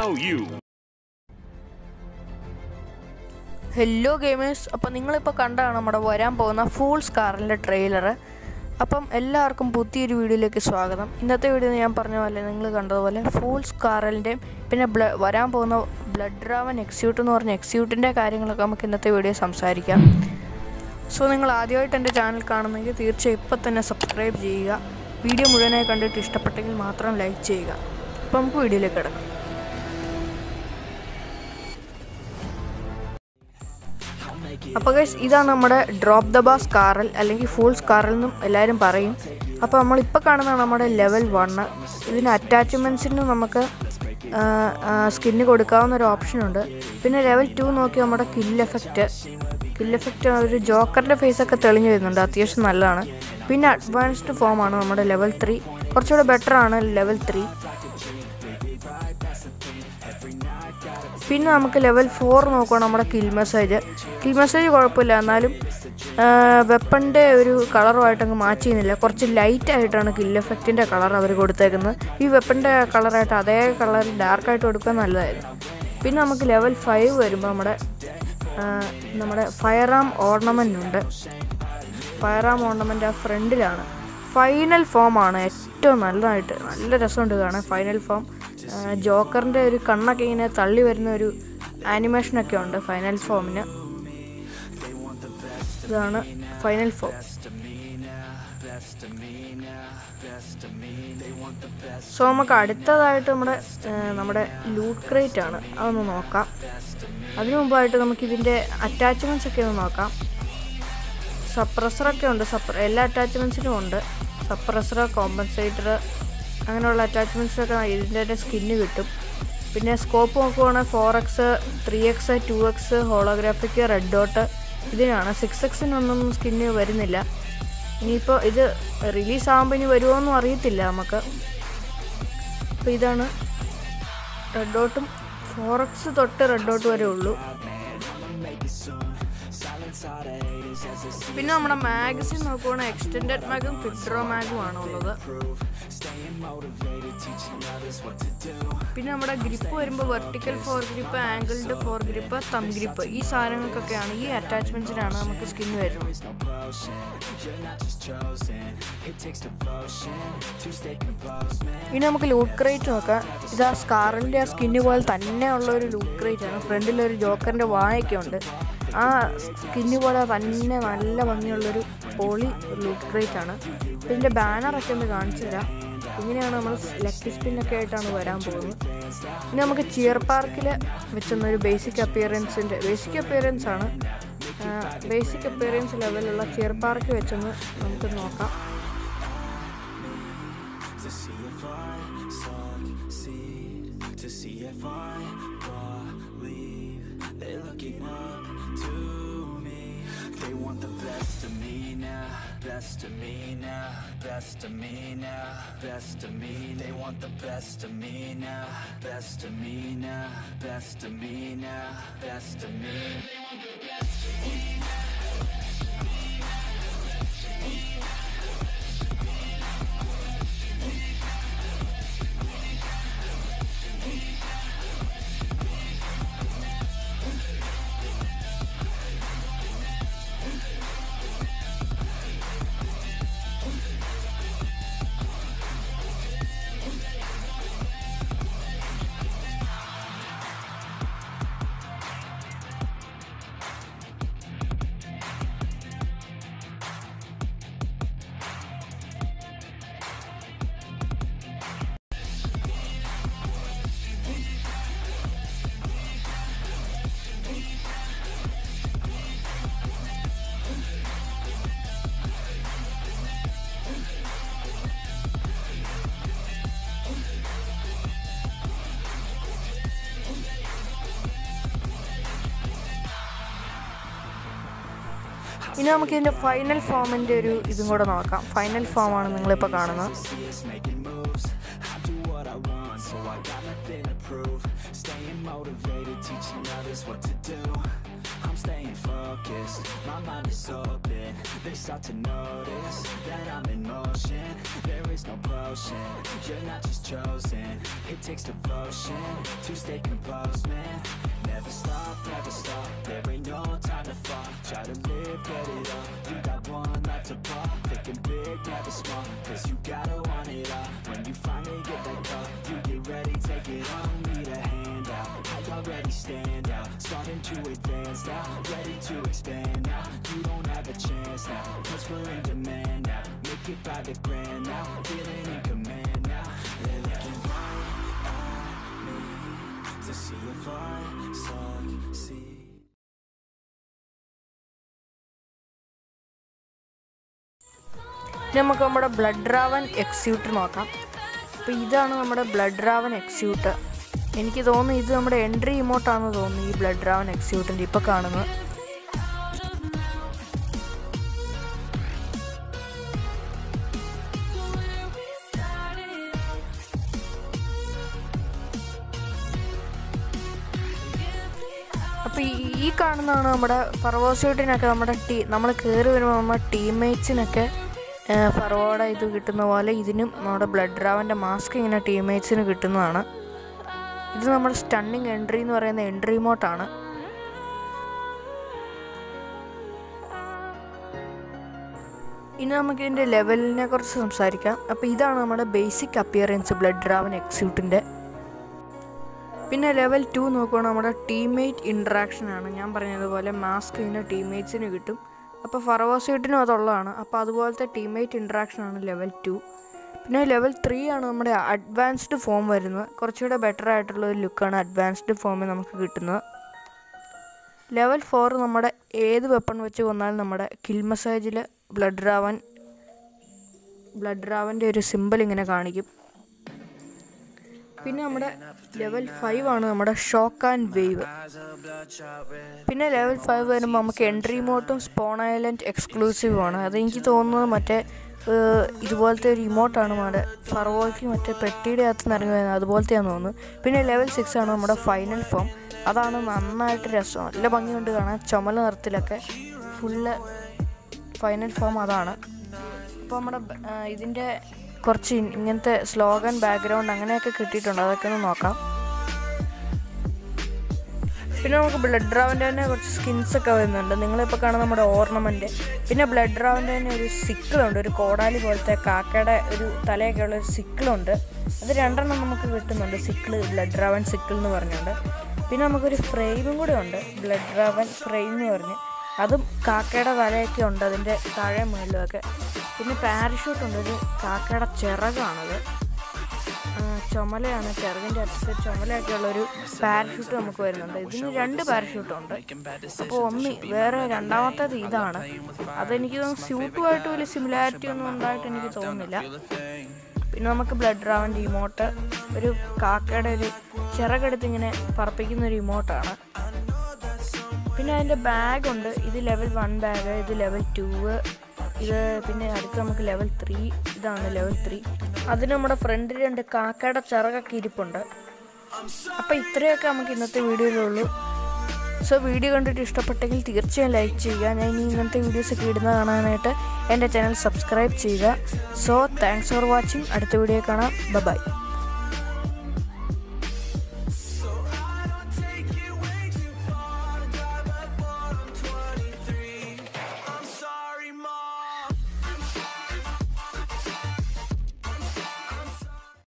show you. Hello gamers അപ്പോൾ നിങ്ങളിപ്പോൾ കണ്ടാണ് നമ്മുടെ വരാൻ പോകുന്ന ഫൂൾ സ്കാറിൻ്റെ ട്രെയിലർ അപ്പം എല്ലാവർക്കും പുതിയൊരു വീഡിയോയിലേക്ക് സ്വാഗതം ഇന്നത്തെ വീഡിയോ ഞാൻ പറഞ്ഞ പോലെ നിങ്ങൾ കണ്ടതുപോലെ ഫൂൾ സ്കാറലിൻ്റെയും പിന്നെ ബ്ല വരാൻ പോകുന്ന ബ്ലഡ് ഡ്രാവൻ എക്സ്യൂട്ട് എന്ന് പറഞ്ഞ എക്സ്യൂട്ടിൻ്റെ കാര്യങ്ങളൊക്കെ നമുക്ക് ഇന്നത്തെ വീഡിയോ സംസാരിക്കാം സോ നിങ്ങൾ ആദ്യമായിട്ട് എൻ്റെ ചാനൽ കാണുന്നെങ്കിൽ തീർച്ചയായും ഇപ്പം തന്നെ സബ്സ്ക്രൈബ് ചെയ്യുക വീഡിയോ മുഴുവനായി കണ്ടിട്ട് ഇഷ്ടപ്പെട്ടെങ്കിൽ മാത്രം ലൈക്ക് ചെയ്യുക അപ്പോൾ നമുക്ക് വീഡിയോയിലേക്ക് കിടക്കാം അപ്പോൾ ഗൈസ് ഇതാണ് നമ്മുടെ ഡ്രോപ്പ് ദ ബാസ് കാറൽ അല്ലെങ്കിൽ ഫുൾ സ്കാറൽ എന്നും എല്ലാവരും പറയും അപ്പോൾ നമ്മളിപ്പോൾ കാണുന്നതാണ് നമ്മുടെ ലെവൽ വണ്ണ് ഇതിന് അറ്റാച്ച്മെൻറ്റ്സിന് നമുക്ക് സ്കിന്ന് കൊടുക്കാവുന്ന ഒരു ഓപ്ഷനുണ്ട് പിന്നെ ലെവൽ ടു നോക്കി നമ്മുടെ കിൽ എഫക്റ്റ് കിൽ എഫക്റ്റ് ഒരു ജോക്കറിൻ്റെ ഫേസൊക്കെ തെളിഞ്ഞു വരുന്നുണ്ട് അത്യാവശ്യം നല്ലതാണ് പിന്നെ അഡ്വാൻസ്ഡ് ഫോമാണ് നമ്മുടെ ലെവൽ ത്രീ കുറച്ചുകൂടെ ബെറ്റർ ആണ് ലെവൽ ത്രീ പിന്നെ നമുക്ക് ലെവൽ ഫോർ നോക്കുകയാണ് നമ്മുടെ കിൽ മെസ്സേജ് കിൽ മെസ്സേജ് കുഴപ്പമില്ല എന്നാലും വെപ്പണിൻ്റെ ഒരു കളറുമായിട്ട് അങ്ങ് മാച്ച് ചെയ്യുന്നില്ല കുറച്ച് ലൈറ്റ് ആയിട്ടാണ് കിൽ എഫക്റ്റിൻ്റെ കളർ അവർ കൊടുത്തേക്കുന്നത് ഈ വെപ്പണിൻ്റെ കളറായിട്ട് അതേ കളർ ഡാർക്കായിട്ട് കൊടുക്കാൻ നല്ലതായിരുന്നു പിന്നെ നമുക്ക് ലെവൽ ഫൈവ് വരുമ്പോൾ നമ്മുടെ ആ, നമ്മുടെ ഫയർ ആം ഓർണമെൻ്റ് ഉണ്ട് ഫയർ ആം ഓർണമെൻ്റ് ആ ഫ്രണ്ടിലാണ് ഫൈനൽ ഫോമാണ് ഏറ്റവും നല്ലതായിട്ട് നല്ല രസമുണ്ട് കാണാൻ ഫൈനൽ ഫോം ജോക്കറിൻ്റെ ഒരു കണ്ണൊക്കെ ഇങ്ങനെ തള്ളി വരുന്ന ഒരു ആനിമേഷനൊക്കെ ഉണ്ട് ഫൈനൽ ഫോമിന് ഇതാണ് ഫൈനൽ ഫോം സോ നമുക്ക് അടുത്തതായിട്ട് നമ്മുടെ ആ, നമ്മുടെ ലൂട്ട് ക്രേറ്റ് ആണ് അതൊന്ന് നോക്കാം അതിനു മുമ്പായിട്ട് നമുക്ക് ഇതിൻ്റെ അറ്റാച്ച്മെൻറ്റ്സ് ഒക്കെ ഒന്ന് നോക്കാം സപ്രസറൊക്കെ ഉണ്ട് സപ്ര എല്ലാ അറ്റാച്ച്മെൻറ്റ്സിനും ഉണ്ട് സപ്രസർ കോമ്പൻസേറ്റർ അങ്ങനെയുള്ള അറ്റാച്ച്മെൻറ്റ്സൊക്കെ ഇതിൻ്റെ സ്കിന്ന് കിട്ടും പിന്നെ സ്കോപ്പ് നോക്കുവാണെങ്കിൽ four x three x two x holographic red dot ഇതിനാണ് സിക്സ് എക്സിനൊന്നും സ്കിന്ന് വരുന്നില്ല ഇനിയിപ്പോൾ ഇത് റിലീസ് ആകുമ്പോൾ ഇനി വരുമോ എന്നും അറിയത്തില്ല നമുക്ക് അപ്പോൾ ഇതാണ് റെഡ് ഡോട്ടും ഫോർ എക്സ് തൊട്ട് റെഡ് ഡോട്ട് വരെ ഉള്ളൂ പിന്നെ നമ്മുടെ മാഗസിൻ നോക്കുവാണെങ്കിൽ എക്സ്റ്റെൻഡഡ് മാഗും ഫിഡ്രോ മാഗും ആണ് ഉള്ളത് പിന്നെ നമ്മുടെ ഗ്രിപ്പ് വരുമ്പോൾ vertical fore grip angled fore grip thumb grip ഈ സാധനങ്ങൾക്കൊക്കെയാണ് ഈ അറ്റാച്ച്മെന്റ്സിനാണ് നമുക്ക് സ്കിൻ വരുന്നത് ഇനി നമുക്ക് ലൂട്ട് ക്രേറ്റ് നോക്കാം ഇത് ആ സ്കാറിൻ്റെ ആ സ്കിന്ന് പോലെ തന്നെ ഉള്ള ഒരു ലൂട്ട് ക്രേറ്റ് ആണ് ഫ്രണ്ടിൽ ഒരു ജോക്കറിൻ്റെ വായൊക്കെ ഉണ്ട് ആ സ്കിന്ന് പോലെ തന്നെ നല്ല ഭംഗിയുള്ളൊരു പോളി ലൂട്ട് ക്രേറ്റ് ആണ് ഇതിൻ്റെ ബാനറൊക്കെ ഒന്ന് കാണിച്ചു തരാം ഇങ്ങനെയാണ് നമ്മൾ ലക്കി സ്പിന്നൊക്കെ ആയിട്ടാണ് വരാൻ പോകുന്നത് ഇനി നമുക്ക് ചിയർ പാർക്കിൽ വെച്ചുന്ന ഒരു ബേസിക് അപ്പിയറൻസിൻ്റെ ബേസിക് അപ്പിയറൻസ് ആണ് ബേസിക് അപ്പിയറൻസ് ലെവലുള്ള ചിയർ പാർക്ക് വെച്ചൊന്ന് നമുക്ക് നോക്കാം to see if I believe they're looking up to me. They want the best of me now, best of me now, best of me now, best of me. They want the best of me now, best of me now, best of me now, best of me. ഇനി നമുക്ക് ഇതിൻ്റെ final ഫോമിൻ്റെ ഒരു ഇതും കൂടെ നോക്കാം final ഫോമാണ് നിങ്ങളിപ്പോൾ കാണുന്നത് so I got nothing to prove Staying motivated, teaching others what to do I'm staying focused, my mind is open They start to notice that I'm in motion There is no potion, you're not just chosen It takes devotion to stay composed, man Never stop, never stop, there ain't no time to fall Try to live, get it all, you got one life to pop Thinking big, never small, cause you gotta want it all When you finally get that call, you get ready, take it on Need a hand out, I already stand out Starting to advance now, ready to expand now You don't have a chance now, cause we're in demand now Make it by the grand now, feeling in command now They're looking right at me To see if I succeed ഇനി നമുക്ക് നമ്മുടെ blood Raven എക്സ്യൂട്ട് നോക്കാം അപ്പോൾ ഇതാണ് നമ്മുടെ blood Raven എക്സ്യൂട്ട് എനിക്ക് തോന്നുന്നു ഇത് നമ്മുടെ എൻട്രി ഇമോട്ടാണെന്ന് തോന്നുന്നു ഈ ബ്ലഡ് റാവൻ എക്സ്യൂട്ടിൻ്റെ ഇപ്പോൾ കാണുന്നത് അപ്പോൾ ഈ ഈ കാണുന്നതാണ് നമ്മുടെ ഫറവോസ്യൂട്ടിനൊക്കെ നമ്മുടെ ടീ നമ്മൾ കയറി വരുമ്പോൾ നമ്മുടെ ടീംമേറ്റ്സിനൊക്കെ ഫറവോടെ ഇത് കിട്ടുന്ന പോലെ ഇതിനും നമ്മുടെ ബ്ലഡ് ഡ്രാവൻ്റെ മാസ്ക് ഇങ്ങനെ ടീംമേറ്റ്സിന് കിട്ടുന്നതാണ് ഇത് നമ്മുടെ സ്റ്റണ്ണിങ് എൻട്രി എന്ന് പറയുന്ന എൻട്രി മോട്ടാണ് ഇനി നമുക്ക് ഇതിൻ്റെ ലെവലിനെ കുറിച്ച് സംസാരിക്കാം അപ്പോൾ ഇതാണ് നമ്മുടെ ബേസിക് അപ്പിയറൻസ് ബ്ലഡ് ഡ്രാവൻ എക്സ്യൂട്ടിൻ്റെ പിന്നെ ലെവൽ ടു നോക്കുകയാണെങ്കിൽ നമ്മുടെ ടീംമേറ്റ് ഇൻട്രാക്ഷൻ ആണ് ഞാൻ പറഞ്ഞതുപോലെ മാസ്ക് ഇതിൻ്റെ ടീംമേറ്റ്സിന് കിട്ടും അപ്പോൾ ഫറവോസൈറ്റിനും അതുള്ളതാണ് അപ്പോൾ അതുപോലത്തെ ടീംമേറ്റ് ഇൻട്രാക്ഷൻ ആണ് ലെവൽ ടു പിന്നെ ലെവൽ ത്രീ ആണ് നമ്മുടെ അഡ്വാൻസ്ഡ് ഫോം വരുന്നത് കുറച്ചുകൂടെ ബെറ്റർ ആയിട്ടുള്ള ഒരു ലുക്കാണ് അഡ്വാൻസ്ഡ് ഫോമിൽ നമുക്ക് കിട്ടുന്നത് ലെവൽ ഫോർ നമ്മുടെ ഏത് വെപ്പൺ വെച്ച് കൊന്നാലും നമ്മുടെ കിൽ മസാജിൽ ബ്ലഡ് റാവൻ ബ്ലഡ് റാവൻ്റെ ഒരു സിമ്പിൾ ഇങ്ങനെ കാണിക്കും പിന്നെ നമ്മുടെ ലെവൽ ഫൈവ് ആണ് നമ്മുടെ ഷോക്ക് ആൻഡ് വേവ് പിന്നെ ലെവൽ ഫൈവ് വരുമ്പോൾ നമുക്ക് എൻട്രി മോട്ടും സ്പോൺ ഐലൻഡ് എക്സ്ക്ലൂസീവ് ആണ് അതെനിക്ക് തോന്നുന്നത് മറ്റേ ഏഹ്, ഇതുപോലത്തെ ഒരു ഇമോട്ടാണ് നമ്മുടെ ഫറവോയ്ക്ക് മറ്റേ പെട്ടിയുടെ അകത്ത് നിന്ന് ഇറങ്ങി വരുന്നത് അതുപോലത്തെയാണെന്ന് തോന്നുന്നു പിന്നെ ലെവൽ സിക്സ് ആണ് നമ്മുടെ ഫൈനൽ ഫോം അതാണ് നന്നായിട്ട് രസം നല്ല ഭംഗിയുണ്ട് കാണാൻ ചുമല നിറത്തിലൊക്കെ ഫുള്ള് ഫൈനൽ ഫോം അതാണ് അപ്പോൾ നമ്മുടെ ബ- ആ, ഇതിൻ്റെ കുറച്ച് ഇ- ഇങ്ങനത്തെ സ്ലോഗൻ ബാക്ക്ഗ്രൗണ്ട് അങ്ങനെയൊക്കെ കിട്ടിയിട്ടുണ്ട് അതൊക്കെ ഒന്ന് നോക്കാം പിന്നെ നമുക്ക് ബ്ലഡ് ഡ്രാവിൻ്റെ തന്നെ കുറച്ച് സ്കിൻസ് ഒക്കെ വരുന്നുണ്ട് നിങ്ങളിപ്പോൾ കാണുന്ന നമ്മുടെ ഓർണമെൻറ്റ് പിന്നെ ബ്ലഡ് ഡ്രാവിൻ്റെ തന്നെ ഒരു സിക്കിളുണ്ട് ഒരു കോടാലി പോലത്തെ കാക്കയുടെ ഒരു തലയൊക്കെ ഉള്ള ഒരു സിക്കിളുണ്ട് അത് രണ്ടെണ്ണം നമുക്ക് കിട്ടുന്നുണ്ട് സിക്കിള് ബ്ലഡ് ഡ്രാവൻ സിക്കിൾ എന്ന് പറഞ്ഞുകൊണ്ട് പിന്നെ നമുക്കൊരു ഫ്രെയിമും കൂടെ ഉണ്ട് ബ്ലഡ് ഡ്രാവൻ ഫ്രെയിം എന്ന് പറഞ്ഞ് അതും കാക്കയുടെ തലയൊക്കെ ഉണ്ട് അതിൻ്റെ താഴെ മുകളിലുമൊക്കെ പിന്നെ പാരഷൂട്ട് ഉണ്ട് ഒരു കാക്കയുടെ ചിറകാണത് ആ, ചുമലയാണ് ചിറകിൻ്റെ അറ്റത്ത് ചുമലയൊക്കെ ഉള്ളൊരു പാരഷൂട്ട് നമുക്ക് വരുന്നുണ്ട് ഇതിന് രണ്ട് പാരഷൂട്ട് ഉണ്ട് അപ്പോൾ ഒന്ന് വേറെ രണ്ടാമത്തേത് ഇതാണ് അതെനിക്ക് തോന്നുന്നു സ്യൂട്ടുമായിട്ട് വലിയ സിമിലാരിറ്റി ഒന്നും ഉണ്ടായിട്ട് എനിക്ക് തോന്നുന്നില്ല പിന്നെ നമുക്ക് ബ്ലഡ് ഡ്രാവൻ്റെ ഇമോട്ട് ഒരു കാക്കയുടെ ഒരു ചിറകെടുത്ത് ഇങ്ങനെ പറപ്പിക്കുന്ന ഒരു ഇമോട്ടാണ് പിന്നെ അതിൻ്റെ ബാഗ് ഉണ്ട് ഇത് ലെവൽ വൺ ബാഗ് ഇത് ലെവൽ ടു ഇത് പിന്നെ അടുത്ത് നമുക്ക് ലെവൽ ത്രീ ഇതാണ് ലെവൽ ത്രീ അതിന് നമ്മുടെ ഫ്രണ്ടിൽ രണ്ട് കാക്കയുടെ ചിറകൊക്കെ ഇരിപ്പുണ്ട് അപ്പോൾ ഇത്രയൊക്കെ നമുക്ക് ഇന്നത്തെ വീഡിയോയിലുള്ളൂ സോ വീഡിയോ കണ്ടിട്ട് ഇഷ്ടപ്പെട്ടെങ്കിൽ തീർച്ചയായും ലൈക്ക് ചെയ്യുക ഞാൻ ഇനി ഇങ്ങനത്തെ വീഡിയോസ് ഒക്കെ ഇടുന്ന കാണാനായിട്ട് എൻ്റെ ചാനൽ സബ്സ്ക്രൈബ് ചെയ്യുക സോ താങ്ക്സ് ഫോർ വാച്ചിങ് അടുത്ത വീഡിയോ കാണാം ബൈ